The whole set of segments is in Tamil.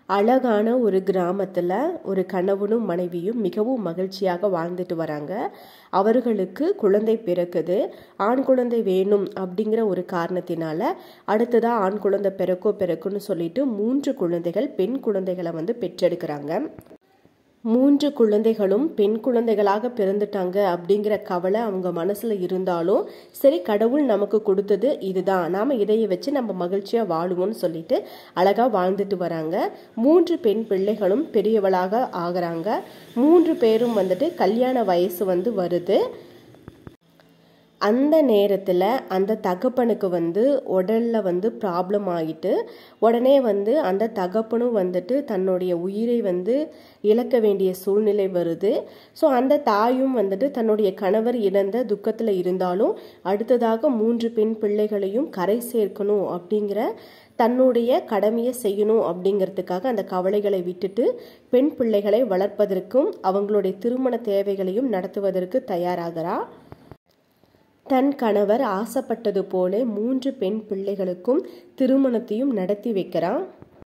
அழகான ஒரு கிராமத்தில் ஒரு கணவனும் மனைவியும் மிகவும் மகிழ்ச்சியாக வாழ்ந்துட்டு வராங்க அவர்களுக்கு குழந்தை பிறக்குது ஆண் குழந்தை வேணும் அப்படிங்கிற ஒரு காரணத்தினால அடுத்ததாக ஆண் குழந்தை பிறக்கோ பிறக்குன்னு சொல்லிட்டு மூன்று குழந்தைகள் பெண் குழந்தைகளை வந்து பெற்றெடுக்கிறாங்க மூன்று குழந்தைகளும் பெண் குழந்தைகளாக பிறந்துட்டாங்க அப்படிங்கிற கவலை அவங்க மனசுல இருந்தாலும் சரி கடவுள் நமக்கு கொடுத்தது இதுதான் நாம இதைய வச்சு நம்ம மகிழ்ச்சியா வாழுவோம்னு சொல்லிட்டு அழகா வாழ்ந்துட்டு வராங்க மூன்று பெண் பிள்ளைகளும் பெரியவளாக ஆகுறாங்க மூன்று பேரும் வந்துட்டு கல்யாண வயசு வந்து வருது அந்த நேரத்தில் அந்த தகப்பனுக்கு வந்து உடலில் வந்து ப்ராப்ளம் ஆகிட்டு உடனே வந்து அந்த தகப்பனும் வந்துட்டு தன்னுடைய உயிரை வந்து இழக்க வேண்டிய சூழ்நிலை வருது ஸோ அந்த தாயும் வந்துட்டு தன்னுடைய கணவர் இழந்த துக்கத்தில் இருந்தாலும் அடுத்ததாக மூன்று பெண் பிள்ளைகளையும் கரை சேர்க்கணும் அப்படிங்கிற தன்னுடைய கடமையை செய்யணும் அப்படிங்கிறதுக்காக அந்த கவலைகளை விட்டுட்டு பெண் பிள்ளைகளை வளர்ப்பதற்கும் அவங்களுடைய திருமண தேவைகளையும் நடத்துவதற்கு தயாராகிறா தன் கணவர் ஆசைப்பட்டது போல மூன்று பெண் பிள்ளைகளுக்கும் திருமணத்தையும் நடத்தி வைக்கிறான்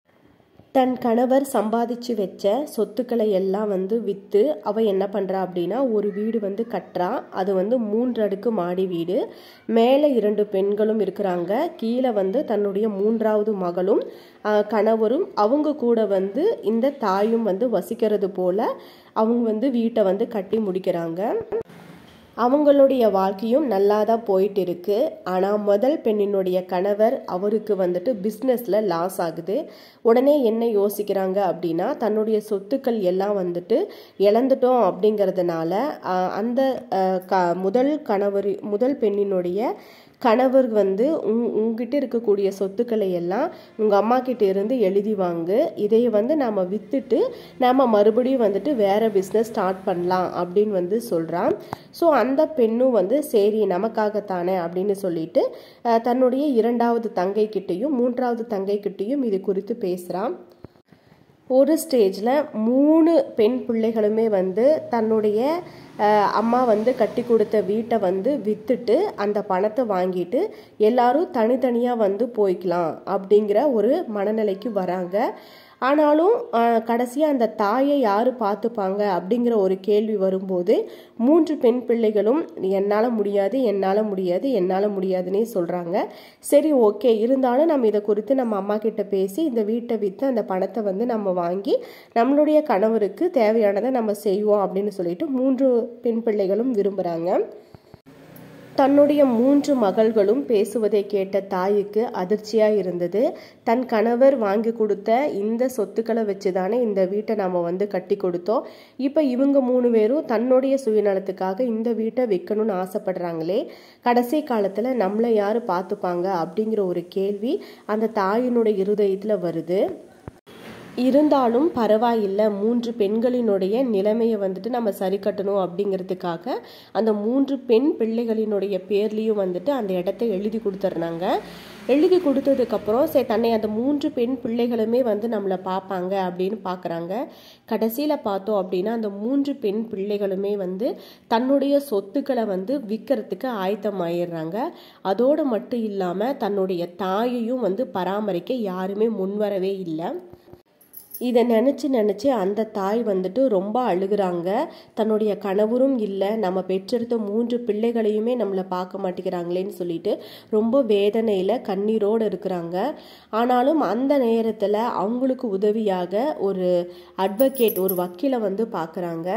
தன் கணவர் சம்பாதிச்சு வச்ச சொத்துக்களை எல்லாம் வந்து விற்று அவ என்ன பண்ணுறா அப்படின்னா ஒரு வீடு வந்து கட்டுறா அது வந்து மூன்று அடுக்கு மாடி வீடு மேலே இரண்டு பெண்களும் இருக்கிறாங்க கீழே வந்து தன்னுடைய மூன்றாவது மகளும் கணவரும் அவங்க கூட வந்து இந்த தாயும் வந்து வசிக்கிறது போல அவங்க வந்து வீட்டை வந்து கட்டி முடிக்கிறாங்க அவங்களுடைய வாழ்க்கையும் நல்லா தான் போயிட்டு இருக்கு ஆனால் முதல் பெண்ணினுடைய கணவர் அவருக்கு வந்துட்டு பிஸ்னஸில் லாஸ் ஆகுது உடனே என்ன யோசிக்கிறாங்க அப்படின்னா தன்னுடைய சொத்துக்கள் எல்லாம் வந்துட்டு இழந்துட்டோம் அப்படிங்கிறதுனால அந்த க முதல் கணவர் முதல் பெண்ணினுடைய கணவர் வந்து உங் உங்ககிட்ட இருக்கக்கூடிய சொத்துக்களை எல்லாம் உங்கள் அம்மா கிட்ட இருந்து எழுதி வாங்கு இதை வந்து நாம் விற்றுட்டு நாம் மறுபடியும் வந்துட்டு வேறு பிஸ்னஸ் ஸ்டார்ட் பண்ணலாம் அப்படின்னு வந்து சொல்கிறான் ஸோ அந்த பெண்ணும் வந்து சரி நமக்காகத்தானே அப்படின்னு சொல்லிட்டு தன்னுடைய இரண்டாவது தங்கை கிட்டேயும் மூன்றாவது தங்கை கிட்டேயும் இது குறித்து பேசுகிறான் ஒரு ஸ்டேஜில் மூணு பெண் பிள்ளைகளுமே வந்து தன்னுடைய அம்மா வந்து கட்டி கொடுத்த வீட்டை வந்து விற்றுட்டு அந்த பணத்தை வாங்கிட்டு எல்லாரும் தனித்தனியாக வந்து போய்க்கலாம் அப்படிங்கிற ஒரு மனநிலைக்கு வராங்க ஆனாலும் கடைசியாக அந்த தாயை யார் பார்த்துப்பாங்க அப்படிங்கிற ஒரு கேள்வி வரும்போது மூன்று பெண் பிள்ளைகளும் என்னால் முடியாது என்னால் முடியாது என்னால் முடியாதுன்னே சொல்கிறாங்க சரி ஓகே இருந்தாலும் நம்ம இதை குறித்து நம்ம அம்மா கிட்ட பேசி இந்த வீட்டை விற்று அந்த பணத்தை வந்து நம்ம வாங்கி நம்மளுடைய கணவருக்கு தேவையானதை நம்ம செய்வோம் அப்படின்னு சொல்லிட்டு மூன்று பெண் பிள்ளைகளும் விரும்புகிறாங்க தன்னுடைய மூன்று மகள்களும் பேசுவதை கேட்ட தாய்க்கு அதிர்ச்சியா இருந்தது தன் கணவர் வாங்கி கொடுத்த இந்த சொத்துக்களை வச்சு தானே இந்த வீட்டை நாம வந்து கட்டி கொடுத்தோம் இப்போ இவங்க மூணு பேரும் தன்னுடைய சுயநலத்துக்காக இந்த வீட்டை விற்கணும்னு ஆசைப்படுறாங்களே கடைசி காலத்துல நம்மளை யாரு பார்த்துப்பாங்க அப்படிங்கிற ஒரு கேள்வி அந்த தாயினுடைய இருதயத்துல வருது இருந்தாலும் பரவாயில்லை மூன்று பெண்களினுடைய நிலைமையை வந்துட்டு நம்ம சரி கட்டணும் அப்படிங்கிறதுக்காக அந்த மூன்று பெண் பிள்ளைகளினுடைய பேர்லேயும் வந்துட்டு அந்த இடத்த எழுதி கொடுத்துட்றாங்க எழுதி கொடுத்ததுக்கப்புறம் சரி தன்னை அந்த மூன்று பெண் பிள்ளைகளுமே வந்து நம்மளை பார்ப்பாங்க அப்படின்னு பார்க்குறாங்க கடைசியில் பார்த்தோம் அப்படின்னா அந்த மூன்று பெண் பிள்ளைகளுமே வந்து தன்னுடைய சொத்துக்களை வந்து விற்கிறதுக்கு ஆயத்தமாயிடுறாங்க அதோடு மட்டும் இல்லாமல் தன்னுடைய தாயையும் வந்து பராமரிக்க யாருமே முன்வரவே இல்லை இதை நினச்சி நினச்சி அந்த தாய் வந்துட்டு ரொம்ப அழுகுறாங்க தன்னுடைய கணவரும் இல்லை நம்ம பெற்றெடுத்த மூன்று பிள்ளைகளையுமே நம்மளை பார்க்க மாட்டேங்கிறாங்களேன்னு சொல்லிட்டு ரொம்ப வேதனையில் கண்ணீரோடு இருக்கிறாங்க ஆனாலும் அந்த நேரத்தில் அவங்களுக்கு உதவியாக ஒரு அட்வொகேட் ஒரு வக்கீலை வந்து பார்க்குறாங்க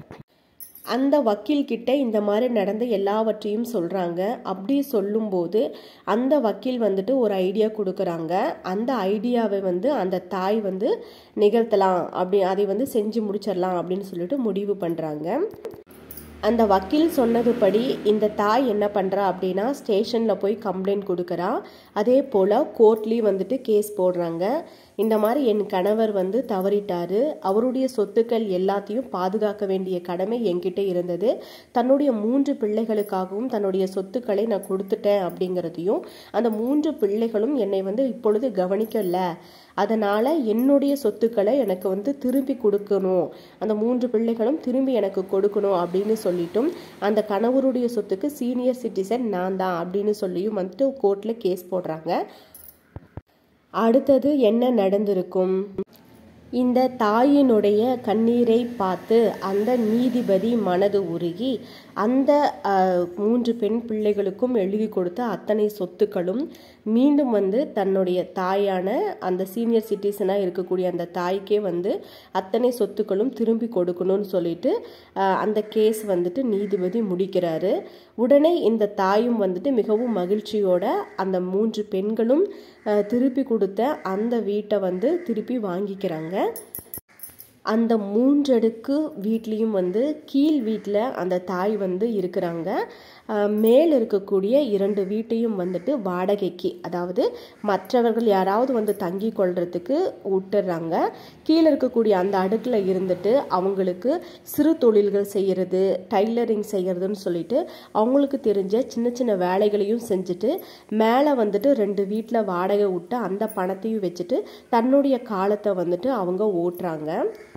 அந்த வக்கீல் கிட்ட இந்த மாதிரி நடந்த எல்லாவற்றையும் சொல்கிறாங்க அப்படி சொல்லும்போது அந்த வக்கீல் வந்துட்டு ஒரு ஐடியா கொடுக்குறாங்க அந்த ஐடியாவை வந்து அந்த தாய் வந்து நிகழ்த்தலாம் அப்படி அதை வந்து செஞ்சு முடிச்சிடலாம் அப்படின்னு சொல்லிட்டு முடிவு பண்ணுறாங்க அந்த வக்கீல் சொன்னதுபடி இந்த தாய் என்ன பண்ணுறா அப்படின்னா ஸ்டேஷனில் போய் கம்ப்ளைண்ட் கொடுக்குறா அதே போல் கோர்ட்லேயும் வந்துட்டு கேஸ் போடுறாங்க இந்த மாதிரி என் கணவர் வந்து தவறிட்டாரு அவருடைய சொத்துக்கள் எல்லாத்தையும் பாதுகாக்க வேண்டிய கடமை என்கிட்ட இருந்தது தன்னுடைய மூன்று பிள்ளைகளுக்காகவும் தன்னுடைய சொத்துக்களை நான் கொடுத்துட்டேன் அப்படிங்கிறதையும் அந்த மூன்று பிள்ளைகளும் என்னை வந்து இப்பொழுது கவனிக்கல அதனால் என்னுடைய சொத்துக்களை எனக்கு வந்து திரும்பி கொடுக்கணும் அந்த மூன்று பிள்ளைகளும் திரும்பி எனக்கு கொடுக்கணும் அப்படின்னு சொல்லிட்டும் அந்த கணவருடைய சொத்துக்கு சீனியர் சிட்டிசன் நான் தான் அப்படின்னு சொல்லியும் வந்துட்டு கோர்ட்டில் கேஸ் போடுறாங்க அடுத்தது என்ன நடந்திருக்கும் இந்த தாயினுடைய கண்ணீரை பார்த்து அந்த நீதிபதி மனது உருகி அந்த அஹ், மூன்று பெண் பிள்ளைகளுக்கும் எழுதி கொடுத்த அத்தனை சொத்துக்களும் மீண்டும் வந்து தன்னுடைய தாயான அந்த சீனியர் சிட்டிசனாக இருக்கக்கூடிய அந்த தாய்க்கே வந்து அத்தனை சொத்துக்களும் திரும்பி கொடுக்கணும்னு சொல்லிட்டு அஹ், அந்த கேஸ் வந்துட்டு நீதிபதி முடிக்கிறாரு உடனே இந்த தாயும் வந்துட்டு மிகவும் மகிழ்ச்சியோட அந்த மூன்று பெண்களும் அஹ், திருப்பி கொடுத்த அந்த வீட்டை வந்து திருப்பி வாங்கிக்கிறாங்க அந்த மூன்றடுக்கு வீட்லேயும் வந்து கீழ் வீட்டில் அந்த தாய் வந்து இருக்கிறாங்க அஹ் மேல் இருக்கக்கூடிய இரண்டு வீட்டையும் வந்துட்டு வாடகைக்கு அதாவது மற்றவர்கள் யாராவது வந்து தங்கி கொள்றதுக்கு விட்டுறாங்க கீழே இருக்கக்கூடிய அந்த அடுக்கில் இருந்துட்டு அவங்களுக்கு சிறு தொழில்கள் செய்கிறது டைலரிங் செய்கிறதுன்னு சொல்லிட்டு அவங்களுக்கு தெரிஞ்ச சின்ன சின்ன வேலைகளையும் செஞ்சுட்டு மேலே வந்துட்டு ரெண்டு வீட்டில் வாடகை விட்டு அந்த பணத்தையும் வச்சுட்டு தன்னுடைய காலத்தை வந்துட்டு அவங்க ஓட்டுறாங்க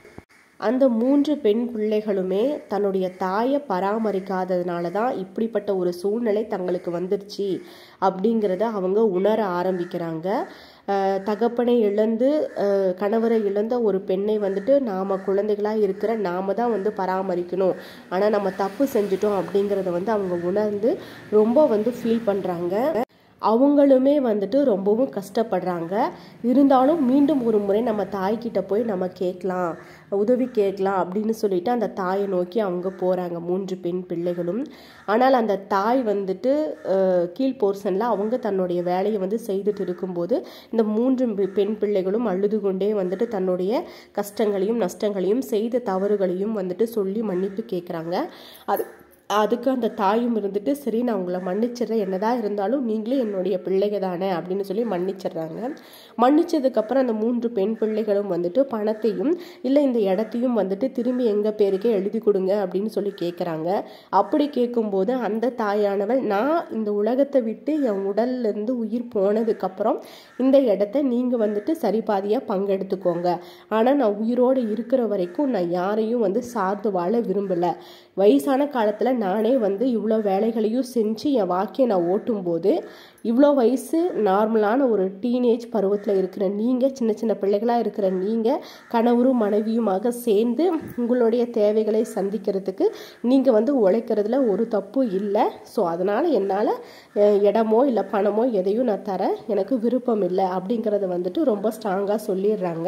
அந்த மூன்று பெண் பிள்ளைகளுமே தன்னுடைய தாயை பராமரிக்காததுனால தான் இப்படிப்பட்ட ஒரு சூழ்நிலை தங்களுக்கு வந்துருச்சு அப்படிங்கிறத அவங்க உணர ஆரம்பிக்கிறாங்க அஹ் தகப்பனை இழந்து அஹ் கணவரை இழந்த ஒரு பெண்ணை வந்துட்டு நாம் குழந்தைகளாக இருக்கிற நாம தான் வந்து பராமரிக்கணும் ஆனால் நம்ம தப்பு செஞ்சிட்டோம் அப்படிங்கிறத வந்து அவங்க உணர்ந்து ரொம்ப வந்து ஃபீல் பண்ணுறாங்க அவங்களுமே வந்துட்டு ரொம்பவும் கஷ்டப்படுறாங்க இருந்தாலும் மீண்டும் ஒரு முறை நம்ம தாய்கிட்ட போய் நம்ம கேட்கலாம் உதவி கேட்கலாம் அப்படின்னு சொல்லிட்டு அந்த தாயை நோக்கி அவங்க போகிறாங்க மூன்று பெண் பிள்ளைகளும் ஆனால் அந்த தாய் வந்துட்டு அஹ், கீழ் போர்ஷனில் அவங்க தன்னுடைய வேலையை வந்து செய்துட்டு இருக்கும்போது இந்த மூன்று பெ- பெண் பிள்ளைகளும் அழுது கொண்டே வந்துட்டு தன்னுடைய கஷ்டங்களையும் நஷ்டங்களையும் செய்த தவறுகளையும் வந்துட்டு சொல்லி மன்னிப்பு கேட்குறாங்க அது அதுக்கு அந்த தாயும் இருந்துட்டு சரி நான் உங்களை மன்னிச்சிடுறேன் என்னதான் இருந்தாலும் நீங்களே என்னுடைய பிள்ளைங்க தானே அப்படின்னு சொல்லி மன்னிச்சிடுறாங்க மன்னிச்சதுக்கப்புறம் அந்த மூன்று பெண் பிள்ளைகளும் வந்துட்டு பணத்தையும் இல்லை இந்த இடத்தையும் வந்துட்டு திரும்பி எங்கள் பேருக்கே எழுதி கொடுங்க அப்படின்னு சொல்லி கேட்குறாங்க அப்படி கேட்கும்போது அந்த தாயானவள் நான் இந்த உலகத்தை விட்டு என் உடல்ல இருந்து உயிர் போனதுக்கப்புறம் இந்த இடத்த நீங்கள் வந்துட்டு சரிபாதியாக பங்கெடுத்துக்கோங்க ஆனால் நான் உயிரோடு இருக்கிற வரைக்கும் நான் யாரையும் வந்து சார்ந்து வாழ விரும்பலை வயசான காலத்தில் நானே வந்து இவ்வளோ வேலைகளையும் செஞ்சு என் வாழ்க்கையை நான் ஓட்டும்போது இவ்வளோ வயசு நார்மலான ஒரு டீனேஜ் பருவத்தில் இருக்கிற நீங்கள் சின்ன சின்ன பிள்ளைகளாக இருக்கிற நீங்கள் கணவரும் மனைவியுமாக சேர்ந்து உங்களுடைய தேவைகளை சந்திக்கிறதுக்கு நீங்கள் வந்து உழைக்கிறதுல ஒரு தப்பு இல்லை ஸோ அதனால் என்னால் இடமோ இல்லை பணமோ எதையும் நான் தர எனக்கு விருப்பம் இல்லை அப்படிங்கிறத வந்துட்டு ரொம்ப ஸ்ட்ராங்காக சொல்லிடுறாங்க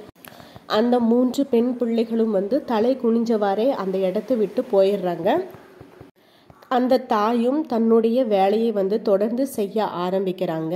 அந்த மூன்று பெண் பிள்ளைகளும் வந்து தலை குனிஞ்சவாறே அந்த இடத்த விட்டு போயிடுறாங்க அந்த தாயும் தன்னுடைய வேலையை வந்து தொடர்ந்து செய்ய ஆரம்பிக்கிறாங்க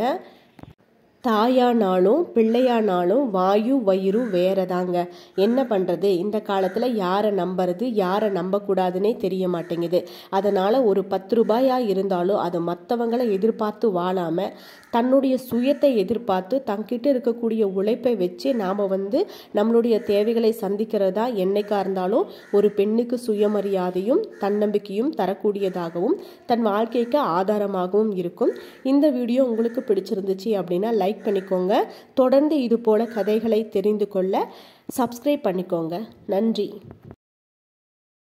தாயானாலும் பிள்ளையானாலும் வாயு வயிறு வேறதாங்க என்ன பண்ணுறது இந்த காலத்தில் யாரை நம்புறது யாரை நம்பக்கூடாதுன்னே தெரிய மாட்டேங்குது அதனால் ஒரு பத்து ரூபாயா இருந்தாலும் அதை மற்றவங்களை எதிர்பார்த்து வாழாமல் தன்னுடைய சுயத்தை எதிர்பார்த்து தங்கிட்ட இருக்கக்கூடிய உழைப்பை வச்சு நாம் வந்து நம்மளுடைய தேவைகளை சந்திக்கிறதா என்னைக்கா இருந்தாலும் ஒரு பெண்ணுக்கு சுயமரியாதையும் தன்னம்பிக்கையும் தரக்கூடியதாகவும் தன் வாழ்க்கைக்கு ஆதாரமாகவும் இருக்கும் இந்த வீடியோ உங்களுக்கு பிடிச்சிருந்துச்சு அப்படின்னா லைக் பண்ணிக்கோங்க தொடர்ந்து இது போல கதைகளை தெரிந்து கொள்ள சப்ஸ்கிரைப் பண்ணிக்கோங்க நன்றி